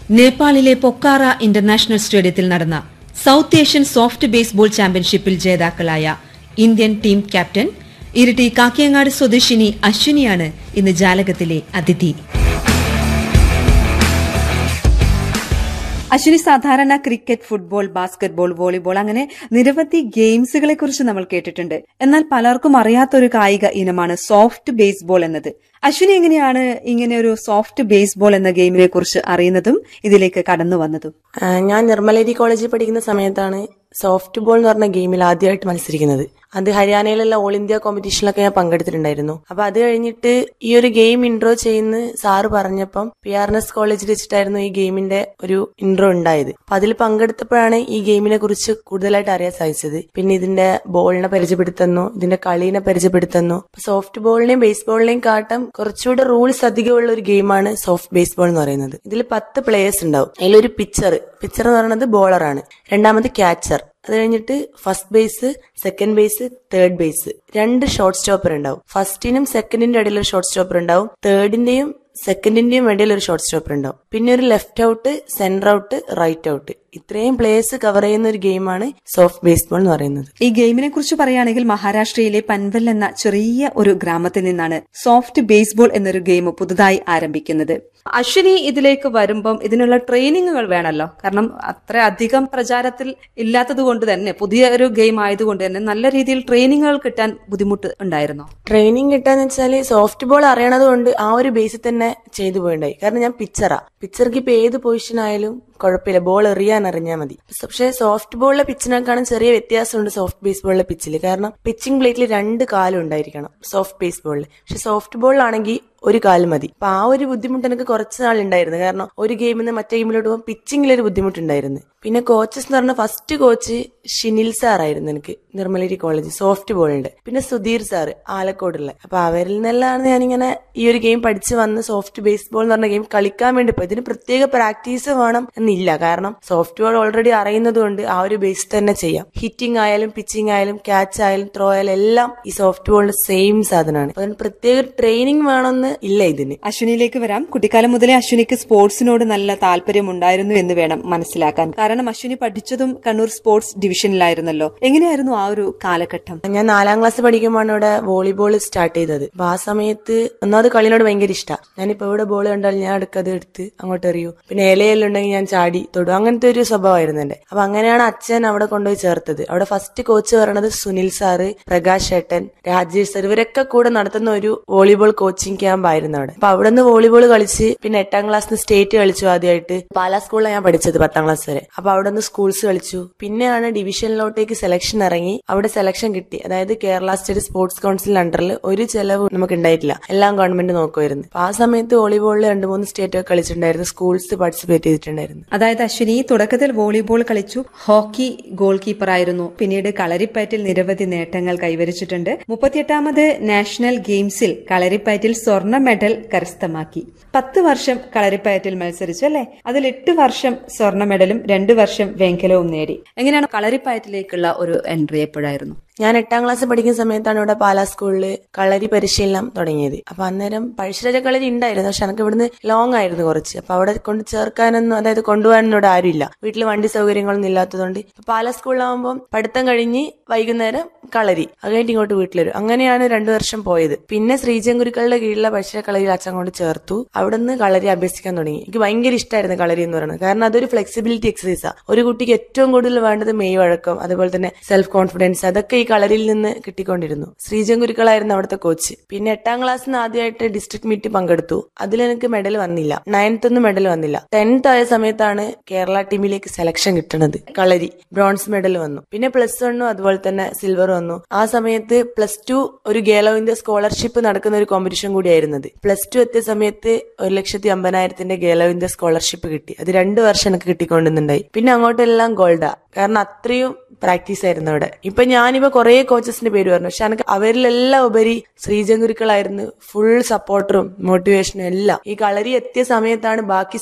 നേപ്പാളിലെ പൊക്കാറ ഇന്റർനാഷണൽ സ്റ്റേഡിയത്തിൽ നടന്ന സൌത്ത് ഏഷ്യൻ സോഫ്റ്റ് ബേസ്ബോൾ ചാമ്പ്യൻഷിപ്പിൽ ജേതാക്കളായ Indian team captain Iritty Kakkayangad സ്വദേശിനി അശ്വിനിയാണ് ഇന്ന് ജാലകത്തിലെ അതിഥി അശ്വിനി സാധാരണ ക്രിക്കറ്റ് ഫുട്ബോൾ ബാസ്കറ്റ്ബോൾ വോളിബോൾ അങ്ങനെ നിരവധി ഗെയിംസുകളെ കുറിച്ച് നമ്മൾ കേട്ടിട്ടുണ്ട് എന്നാൽ പലർക്കും അറിയാത്തൊരു കായിക ഇനമാണ് സോഫ്റ്റ് ബേസ്ബോൾ എന്നത് അശ്വിനി എങ്ങനെയാണ് ഇങ്ങനെ ഒരു സോഫ്റ്റ് ബേസ്ബോൾ എന്ന ഗെയിമിനെ കുറിച്ച് അറിയുന്നതും ഇതിലേക്ക് കടന്നു വന്നതും ആ, ഞാൻ നിർമ്മലേരി കോളേജിൽ പഠിക്കുന്ന സമയത്താണ് സോഫ്റ്റ് ബോൾ എന്ന് പറഞ്ഞ ഗെയിമിൽ ആദ്യമായിട്ട് മത്സരിക്കുന്നത് അത് ഹരിയാനയിലുള്ള ഓൾ ഇന്ത്യ കോമ്പറ്റീഷനിലൊക്കെ ഞാൻ പങ്കെടുത്തിട്ടുണ്ടായിരുന്നു അപ്പൊ അത് കഴിഞ്ഞിട്ട് ഈ ഒരു ഗെയിം ഇൻട്രോ ചെയ്യുന്ന സാറ് പറഞ്ഞപ്പം പി ആർ എൻ എസ് കോളേജിൽ വെച്ചിട്ടായിരുന്നു ഈ ഗെയിമിന്റെ ഒരു ഇൻട്രോ ഉണ്ടായത് അപ്പൊ അതിൽ പങ്കെടുത്തപ്പോഴാണ് ഈ ഗെയിമിനെ കുറിച്ച് കൂടുതലായിട്ട് അറിയാൻ സാധിച്ചത് പിന്നെ ഇതിന്റെ ബോളിനെ പരിചയപ്പെടുത്തുന്നു ഇതിന്റെ കളീനെ പരിചയപ്പെടുത്തുന്നു സോഫ്റ്റ് ബോളിനെയും ബേസ്ബോളിനെയും കാട്ടം കുറച്ചുകൂടെ റൂൾസ് അധികമുള്ള ഒരു ഗെയിമാണ് സോഫ്റ്റ് ബേസ്ബോൾ എന്ന് പറയുന്നത് ഇതിൽ പത്ത് പ്ലേയേഴ്സ് ഉണ്ടാവും അതിലൊരു പിച്ചർ പിച്ചർ എന്ന് പറയുന്നത് ബോളറാണ് രണ്ടാമത് ക്യാച്ചർ അത് കഴിഞ്ഞിട്ട് first base second base third base രണ്ട് ഷോർട്ട് സ്റ്റോപ്പർ ഉണ്ടാവും ഫസ്റ്റിനും സെക്കൻഡിന്റെ ഇടയിൽ ഒരു ഷോർട്ട് സ്റ്റോപ്പർ ഉണ്ടാവും തേർഡിന്റെയും സെക്കൻഡിന്റെയും ഇടയിൽ ഒരു ഷോർട്ട് സ്റ്റോപ്പർ ഉണ്ടാവും പിന്നെ ഒരു left out centre out right out ഇത്രയും പ്ലേയേഴ്സ് കവർ ചെയ്യുന്ന ഒരു ഗെയിമാണ് സോഫ്റ്റ് ബേസ്ബോൾ എന്ന് പറയുന്നത് ഈ ഗെയിമിനെ കുറിച്ച് പറയുകയാണെങ്കിൽ മഹാരാഷ്ട്രയിലെ പൻവൽ എന്ന ചെറിയ ഒരു ഗ്രാമത്തിൽ നിന്നാണ് സോഫ്റ്റ് ബേസ്ബോൾ എന്നൊരു ഗെയിം പുതുതായി ആരംഭിക്കുന്നത് അശ്വിനി ഇതിലേക്ക് വരുമ്പം ഇതിനുള്ള ട്രെയിനിങ്ങുകൾ വേണമല്ലോ കാരണം അത്ര അധികം പ്രചാരത്തിൽ ഇല്ലാത്തത് കൊണ്ട് തന്നെ പുതിയ ഒരു ഗെയിം ആയതുകൊണ്ട് തന്നെ നല്ല രീതിയിൽ ട്രെയിനിങ്ങുകൾ കിട്ടാൻ ബുദ്ധിമുട്ട് ഉണ്ടായിരുന്നോ ട്രെയിനിങ് കിട്ടാന്ന് വെച്ചാല് സോഫ്റ്റ് ബോൾ അറിയണത് കൊണ്ട് ആ ഒരു ബേസിൽ തന്നെ ചെയ്തു പോയിണ്ടായി കാരണം ഞാൻ പിച്ചറാ പിച്ചർക്ക് ഇപ്പൊ ഏത് പൊസിഷൻ ആയാലും കുഴപ്പമില്ല ബോൾ എറിയാൻ അറിഞ്ഞാൽ മതി പക്ഷെ സോഫ്റ്റ് ബോളിലെ പിച്ചിനേക്കാളും ചെറിയ വ്യത്യാസമുണ്ട് സോഫ്റ്റ് ബേസ് ബോളിലെ പിച്ചിൽ കാരണം പിച്ചിങ് പ്ലേറ്റിൽ രണ്ട് കാലും ഉണ്ടായിരിക്കണം സോഫ്റ്റ് ബേസ് ബോളിൽ പക്ഷെ സോഫ്റ്റ് ബോളിലാണെങ്കിൽ ഒരു കാല് മതി അപ്പൊ ആ ഒരു ബുദ്ധിമുട്ട് എനിക്ക് കുറച്ച് നാളുണ്ടായിരുന്നു കാരണം ഒരു ഗെയിമിൽ നിന്ന് മറ്റേ ഗെയിമിലോട്ട് പോകുമ്പോൾ പിച്ചിങ്ങിൽ ഒരു ബുദ്ധിമുട്ടുണ്ടായിരുന്നു പിന്നെ കോച്ചസ് എന്ന് പറഞ്ഞ ഫസ്റ്റ് കോച്ച് ഷിനിൽ സാർ ആയിരുന്നു എനിക്ക് നിർമ്മലേരി കോളേജ് സോഫ്റ്റ് ബോളിന്റെ പിന്നെ സുധീർ സാർ ആലക്കോടുള്ള അപ്പൊ അവരിൽ നിന്നെല്ലാം ഞാനിങ്ങനെ ഈ ഒരു ഗെയിം പഠിച്ചു വന്ന് സോഫ്റ്റ് ബേസ്ബോൾ എന്ന് പറഞ്ഞ ഗെയിം കളിക്കാൻ വേണ്ടി പോയി ഇതിന് പ്രത്യേക പ്രാക്ടീസ് വേണം എന്നില്ല കാരണം സോഫ്റ്റ് ബോൾ ഓൾറെഡി അറിയുന്നത് കൊണ്ട് ആ ഒരു ബേസ് തന്നെ ചെയ്യാം ഹിറ്റിംഗ് ആയാലും പിച്ചിങ് ആയാലും ക്യാച്ച് ആയാലും ത്രോ ആയാലും എല്ലാം ഈ സോഫ്റ്റ് ബോളിന്റെ സെയിം സാധനമാണ് അപ്പൊ അതിന് പ്രത്യേക ട്രെയിനിങ് വേണമെന്ന് ഇല്ല ഇതിന് അശ്വിനിയിലേക്ക് വരാം കുട്ടിക്കാലം മുതലേ അശ്വിനിക്ക് സ്പോർട്സിനോട് നല്ല താല്പര്യമുണ്ടായിരുന്നു എന്ന് വേണം മനസ്സിലാക്കാൻ കാരണം അശ്വിനി പഠിച്ചതും കണ്ണൂർ സ്പോർട്സ് ഡിവിഷനിലായിരുന്നല്ലോ എങ്ങനെയായിരുന്നു ആ ഒരു കാലഘട്ടം ഞാൻ നാലാം ക്ലാസ് പഠിക്കുമ്പോഴാണ് ഇവിടെ വോളിബോൾ സ്റ്റാർട്ട് ചെയ്തത് അപ്പൊ ആ സമയത്ത് ഒന്നാമത് കളിനോട് ഭയങ്കര ഇഷ്ടമാണ് ഞാനിപ്പോ ഇവിടെ ബോൾ കണ്ടാൽ ഞാൻ അടുക്കത് എടുത്ത് അങ്ങോട്ട് എറിയൂ പിന്നെ ഇലയിലുണ്ടെങ്കിൽ ഞാൻ ചാടി തൊടും അങ്ങനത്തെ ഒരു സ്വഭാവമായിരുന്നു എന്റെ അപ്പൊ അങ്ങനെയാണ് അച്ഛൻ അവിടെ കൊണ്ടുപോയി ചേർത്തത് അവിടെ ഫസ്റ്റ് കോച്ച് പറയണത് സുനിൽ സാറ് പ്രകാശ് ഏട്ടൻ രാജേഷ് സാർ ഇവരൊക്കെ കൂടെ നടത്തുന്ന ഒരു വോളിബോൾ കോച്ചിങ് ക്യാമ്പ് ആയിരുന്നു അവിടെ അപ്പൊ അവിടെ നിന്ന് വോളിബോൾ കളിച്ച് പിന്നെ എട്ടാം ക്ലാസ്സിന് സ്റ്റേറ്റ് കളിച്ചു ആദ്യമായിട്ട് പാലാ സ്കൂളിലാണ് ഞാൻ പഠിച്ചത് പത്താം ക്ലാസ് വരെ അപ്പൊ അവിടെ നിന്ന് സ്കൂൾസ് കളിച്ചു പിന്നെയാണ് ഡിവിഷനിലോട്ടേക്ക് സെലക്ഷൻ ഇറങ്ങി അവിടെ സെലക്ഷൻ കിട്ടി അതായത് കേരള സ്റ്റേറ്റ് സ്പോർട്സ് കൗൺസിൽ അണ്ടറിൽ ഒരു ചെലവ് നമുക്ക് ഉണ്ടായിട്ടില്ല എല്ലാം ഗവൺമെന്റ് നോക്കുമായിരുന്നു അപ്പൊ ആ സമയത്ത് വോളിബോളിൽ രണ്ട് മൂന്ന് സ്റ്റേറ്റ് ഒക്കെ കളിച്ചിട്ടുണ്ടായിരുന്നു സ്കൂൾസ് പാർട്ടിസിപ്പേറ്റ് ചെയ്തിട്ടുണ്ടായിരുന്നു അതായത് അശ്വിനി തുടക്കത്തിൽ വോളിബോൾ കളിച്ചു ഹോക്കി ഗോൾ കീപ്പർ ആയിരുന്നു പിന്നീട് കളരിപ്പയറ്റിൽ നിരവധി നേട്ടങ്ങൾ കൈവരിച്ചിട്ടുണ്ട് മുപ്പത്തിയെട്ടാമത് നാഷണൽ ഗെയിംസിൽ കളരിപ്പയറ്റിൽ സ്വർണ്ണ മെഡൽ കരസ്ഥമാക്കി പത്ത് വർഷം കളരിപ്പയറ്റിൽ മത്സരിച്ചു അല്ലെ അതിൽ എട്ട് വർഷം സ്വർണ്ണ മെഡലും രണ്ടു വർഷം വെങ്കലവും നേടി എങ്ങനെയാണ് കളരിപ്പയറ്റിലേക്കുള്ള ഒരു എൻട്രി എപ്പോഴായിരുന്നു ഞാൻ എട്ടാം ക്ലാസ് പഠിക്കുന്ന സമയത്താണ് ഇവിടെ പാലാ സ്കൂളിൽ കളരി പരിശീലനം തുടങ്ങിയത് അപ്പൊ അന്നേരം പഴശ്ശിരാജ കളരി ഉണ്ടായിരുന്നു പക്ഷെ എനിക്ക് ഇവിടുന്ന് ലോങ് ആയിരുന്നു കുറച്ച് അപ്പൊ അവിടെ കൊണ്ട് ചേർക്കാനൊന്നും അതായത് കൊണ്ടുപോകാനൊന്നും ഇവിടെ ആരുമില്ല വീട്ടിൽ വണ്ടി സൗകര്യങ്ങളൊന്നും ഇല്ലാത്തതുകൊണ്ട് ഇപ്പൊ പാലാ സ്കൂളിലാവുമ്പോൾ പഠിത്തം കഴിഞ്ഞ് വൈകുന്നേരം കളരി അത് കഴിഞ്ഞിട്ട് ഇങ്ങോട്ട് വീട്ടിൽ വരും അങ്ങനെയാണ് രണ്ടു വർഷം പോയത് പിന്നെ ശ്രീജൻ ഗുരുക്കളുടെ കീഴിലുള്ള പഴശ്ശിര കളരി അച്ഛൻ കൊണ്ട് ചേർത്തു അവിടുന്ന് കളരി അഭ്യസിക്കാൻ തുടങ്ങി എനിക്ക് ഭയങ്കര ഇഷ്ടമായിരുന്നു കളരി എന്ന് പറയുന്നത് കാരണം അതൊരു ഫ്ലെക്സിബിലിറ്റി എക്സസൈസാ ഒരു കുട്ടിക്ക് ഏറ്റവും കൂടുതൽ വേണ്ടത് മെയ് വഴക്കം അതുപോലെ തന്നെ സെൽഫ് കോൺഫിഡൻസ് അതൊക്കെ ഈ കളരിയിൽ നിന്ന് കിട്ടിക്കൊണ്ടിരുന്നു ശ്രീജൻ ഗുരുക്കളായിരുന്നു അവിടുത്തെ കോച്ച് പിന്നെ എട്ടാം ക്ലാസ്സിന് ആദ്യമായിട്ട് ഡിസ്ട്രിക്ട് മീറ്റ് പങ്കെടുത്തു അതിലെനിക്ക് മെഡൽ വന്നില്ല നയൻത്ത് ഒന്നും മെഡൽ വന്നില്ല ടെൻത്ത് ആയ സമയത്താണ് കേരള ടീമിലേക്ക് സെലക്ഷൻ കിട്ടുന്നത് കളരി ബ്രോൺസ് മെഡൽ വന്നു പിന്നെ പ്ലസ് വണ്ണും അതുപോലെ തന്നെ സിൽവർ വന്നു ആ സമയത്ത് പ്ലസ് ടു ഒരു ഗേലോ ഇന്ത്യ സ്കോളർഷിപ്പ് നടക്കുന്ന ഒരു കോമ്പറ്റീഷൻ കൂടിയായിരുന്നത് പ്ലസ് ടു എത്തിയ സമയത്ത് ഒരു ലക്ഷത്തി അമ്പതിനായിരത്തിന്റെ ഗേലോ ഇന്ത്യ സ്കോളർഷിപ്പ് കിട്ടി അത് രണ്ടു വർഷം എനിക്ക് കിട്ടിക്കൊണ്ടുണ്ടായി പിന്നെ അങ്ങോട്ടെല്ലാം ഗോൾഡാ കാരണം അത്രയും പ്രാക്ടീസ് ആയിരുന്നു അവിടെ ഇപ്പൊ ഞാനിപ്പോ കുറെ കോച്ചസിന്റെ പേര് പറഞ്ഞു പക്ഷെ എനിക്ക് അവരിലെല്ലാം ഉപരി ശ്രീജൻ ഗുരുക്കളായിരുന്നു ഫുൾ സപ്പോർട്ടറും മോട്ടിവേഷനും എല്ലാം ഈ കളരി എത്തിയ സമയത്താണ് ബാക്കി